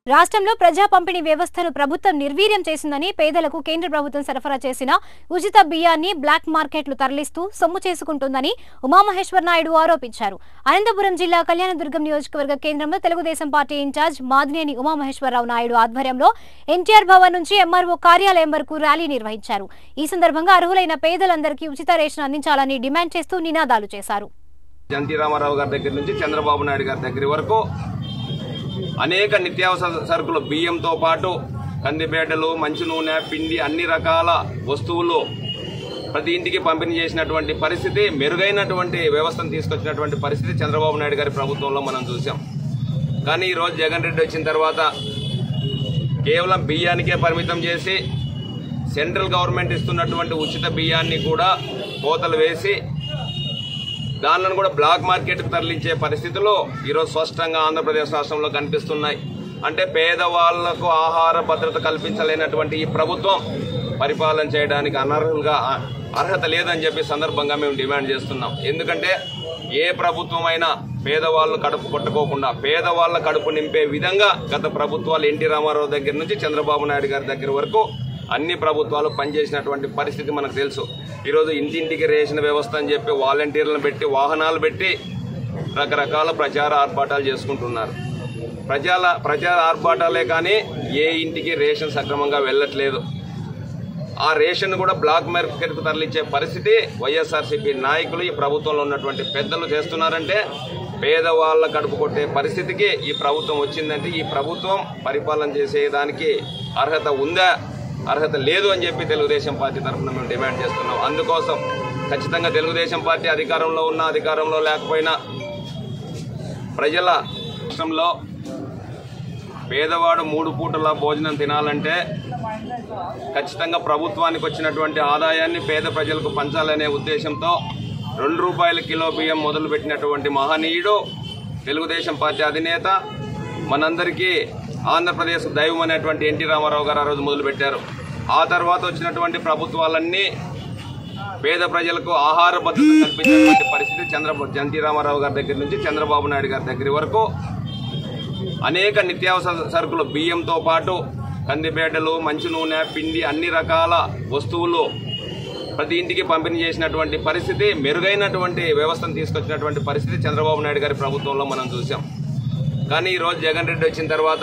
రాష్ట్రంలో ప్రజా పంపిణీ వ్యవస్థను ప్రభుత్వం నిర్వీర్యం చేసిందని పేదలకు కేంద్ర ప్రభుత్వం సరఫరా చేసిన ఉచిత బియ్యాన్ని బ్లాక్ మార్కెట్లు తరలిస్తూ సొమ్ము చేసుకుంటుందని ఉమామహేశ్వర్ నాయుడు ఆరోపించారు అనంతపురం జిల్లా కళ్యాణదుర్గం నియోజకవర్గ కేంద్రంలో తెలుగుదేశం పార్టీ ఇన్ఛార్జ్ మాదినేని ఉమామహేశ్వరరావు నాయుడు ఆధ్వర్యంలో ఎన్టీఆర్ భవన్ నుంచి ఎంఆర్ఓ కార్యాలయం వరకు ర్యాలీ నిర్వహించారు ఈ సందర్భంగా అర్హులైన పేదలందరికీ ఉచిత రేషన్ అందించాలని డిమాండ్ చేస్తూ నినాదాలు చేశారు జంటి రామారావు గారి దగ్గర నుంచి చంద్రబాబు నాయుడు గారి దగ్గర వరకు అనేక నిత్యావసర సరుకులు బియ్యంతో పాటు కందిపేటలు మంచి నూనె పిండి అన్ని రకాల వస్తువులు ప్రతి ఇంటికి పంపిణీ చేసినటువంటి పరిస్థితి మెరుగైనటువంటి వ్యవస్థను తీసుకొచ్చినటువంటి పరిస్థితి చంద్రబాబు నాయుడు గారి ప్రభుత్వంలో మనం చూసాం కానీ ఈరోజు జగన్ రెడ్డి వచ్చిన తర్వాత కేవలం బియ్యానికే పరిమితం చేసి సెంట్రల్ గవర్నమెంట్ ఇస్తున్నటువంటి ఉచిత బియ్యాన్ని కూడా కోతలు వేసి దానిలను కూడా బ్లాక్ మార్కెట్కు తరలించే పరిస్థితులు ఈరోజు స్పష్టంగా ఆంధ్రప్రదేశ్ రాష్ట్రంలో కనిపిస్తున్నాయి అంటే పేదవాళ్లకు ఆహార భద్రత కల్పించలేనటువంటి ఈ ప్రభుత్వం పరిపాలన చేయడానికి అనర్హులుగా అర్హత లేదని చెప్పి సందర్భంగా మేము డిమాండ్ చేస్తున్నాం ఎందుకంటే ఏ ప్రభుత్వం అయినా పేదవాళ్ళు కడుపు కొట్టుకోకుండా పేదవాళ్ళ కడుపు నింపే విధంగా గత ప్రభుత్వాలు ఎన్టీ రామారావు దగ్గర నుంచి చంద్రబాబు నాయుడు గారి దగ్గర వరకు అన్ని ప్రభుత్వాలు పనిచేసినటువంటి పరిస్థితి మనకు తెలుసు ఈరోజు ఇంటింటికి రేషన్ వ్యవస్థ అని చెప్పి వాలంటీర్లను పెట్టి వాహనాలు పెట్టి రకరకాల ప్రచార ఆర్భాటాలు చేసుకుంటున్నారు ప్రజల ప్రచార ఆర్భాటాలే కానీ ఏ ఇంటికి రేషన్ సక్రమంగా వెళ్ళట్లేదు ఆ రేషన్ కూడా బ్లాక్ మార్కెట్కు తరలించే పరిస్థితి వైఎస్ఆర్సీపీ నాయకులు ఈ ప్రభుత్వంలో ఉన్నటువంటి పెద్దలు చేస్తున్నారంటే పేదవాళ్ళ కడుపు కొట్టే పరిస్థితికి ఈ ప్రభుత్వం వచ్చిందంటే ఈ ప్రభుత్వం పరిపాలన చేసేదానికి అర్హత ఉందా అర్హత లేదు అని చెప్పి తెలుగుదేశం పార్టీ తరఫున మేము డిమాండ్ చేస్తున్నాం అందుకోసం ఖచ్చితంగా తెలుగుదేశం పార్టీ అధికారంలో ఉన్న అధికారంలో లేకపోయినా ప్రజల రాష్ట్రంలో పేదవాడు మూడు పూటల భోజనం తినాలంటే ఖచ్చితంగా ప్రభుత్వానికి వచ్చినటువంటి ఆదాయాన్ని పేద ప్రజలకు పంచాలనే ఉద్దేశంతో రెండు రూపాయల కిలో బియ్యం మొదలుపెట్టినటువంటి మహనీయుడు తెలుగుదేశం పార్టీ అధినేత మనందరికీ ఆంధ్రప్రదేశ్ దైవం అనేటువంటి ఎన్టీ రామారావు గారు ఆ రోజు మొదలుపెట్టారు ఆ తర్వాత వచ్చినటువంటి ప్రభుత్వాలన్నీ పేద ప్రజలకు ఆహార భద్రత కల్పించేటువంటి పరిస్థితి చంద్రబాబు ఎన్టీ రామారావు గారి దగ్గర నుంచి చంద్రబాబు నాయుడు గారి దగ్గర వరకు అనేక నిత్యావసర సరుకులు బియ్యంతో పాటు కందిపేటలు మంచి నూనె పిండి అన్ని రకాల వస్తువులు ప్రతి ఇంటికి పంపిణీ చేసినటువంటి పరిస్థితి మెరుగైనటువంటి వ్యవస్థను తీసుకొచ్చినటువంటి పరిస్థితి చంద్రబాబు నాయుడు గారి ప్రభుత్వంలో మనం చూసాం కానీ ఈరోజు జగన్ రెడ్డి వచ్చిన తర్వాత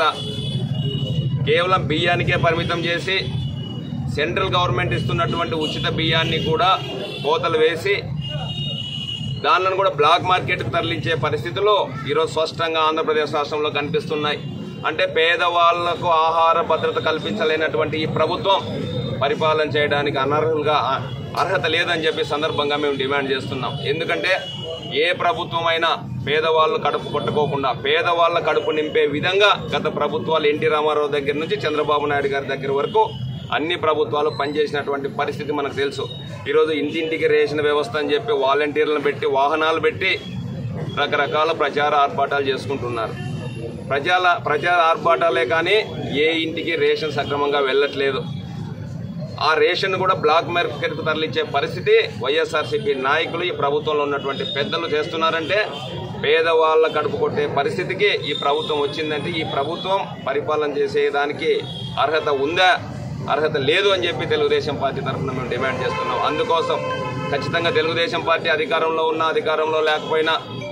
కేవలం బియ్యానికే పరిమితం చేసి సెంట్రల్ గవర్నమెంట్ ఇస్తున్నటువంటి ఉచిత బియ్యాన్ని కూడా కోతలు వేసి దానిలను కూడా బ్లాక్ మార్కెట్కు తరలించే పరిస్థితులు ఈరోజు స్పష్టంగా ఆంధ్రప్రదేశ్ రాష్ట్రంలో కనిపిస్తున్నాయి అంటే పేదవాళ్లకు ఆహార భద్రత కల్పించలేనటువంటి ఈ ప్రభుత్వం పరిపాలన చేయడానికి అనర్హులుగా అర్హత లేదని చెప్పి సందర్భంగా మేము డిమాండ్ చేస్తున్నాం ఎందుకంటే ఏ ప్రభుత్వం అయినా పేదవాళ్ళు కడుపు కొట్టుకోకుండా పేదవాళ్ళ కడుపు నింపే విధంగా గత ప్రభుత్వాలు ఎన్టీ రామారావు దగ్గర నుంచి చంద్రబాబు నాయుడు గారి దగ్గర వరకు అన్ని ప్రభుత్వాలు పనిచేసినటువంటి పరిస్థితి మనకు తెలుసు ఈరోజు ఇంటింటికి రేషన్ వ్యవస్థ అని చెప్పి వాలంటీర్లను పెట్టి వాహనాలు పెట్టి రకరకాల ప్రచార ఆర్భాటాలు చేసుకుంటున్నారు ప్రజల ప్రచార ఆర్భాటాలే కానీ ఏ ఇంటికి రేషన్ సక్రమంగా వెళ్ళట్లేదు ఆ రేషన్ కూడా బ్లాక్ మార్కెట్కు తరలించే పరిస్థితి వైఎస్ఆర్సీపీ నాయకులు ఈ ప్రభుత్వంలో ఉన్నటువంటి పెద్దలు చేస్తున్నారంటే పేదవాళ్ళ కడుపు కొట్టే పరిస్థితికి ఈ ప్రభుత్వం వచ్చిందంటే ఈ ప్రభుత్వం పరిపాలన చేసేదానికి అర్హత ఉందా అర్హత లేదు అని చెప్పి తెలుగుదేశం పార్టీ తరఫున మేము డిమాండ్ చేస్తున్నాం అందుకోసం ఖచ్చితంగా తెలుగుదేశం పార్టీ అధికారంలో ఉన్న అధికారంలో లేకపోయినా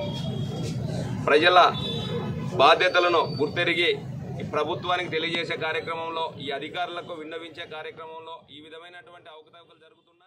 ప్రజల బాధ్యతలను గుర్తెరిగి ఈ ప్రభుత్వానికి తెలియజేసే కార్యక్రమంలో ఈ అధికారులకు విన్నవించే కార్యక్రమంలో ఈ విధమైనటువంటి అవకతవకలు జరుగుతున్నాయి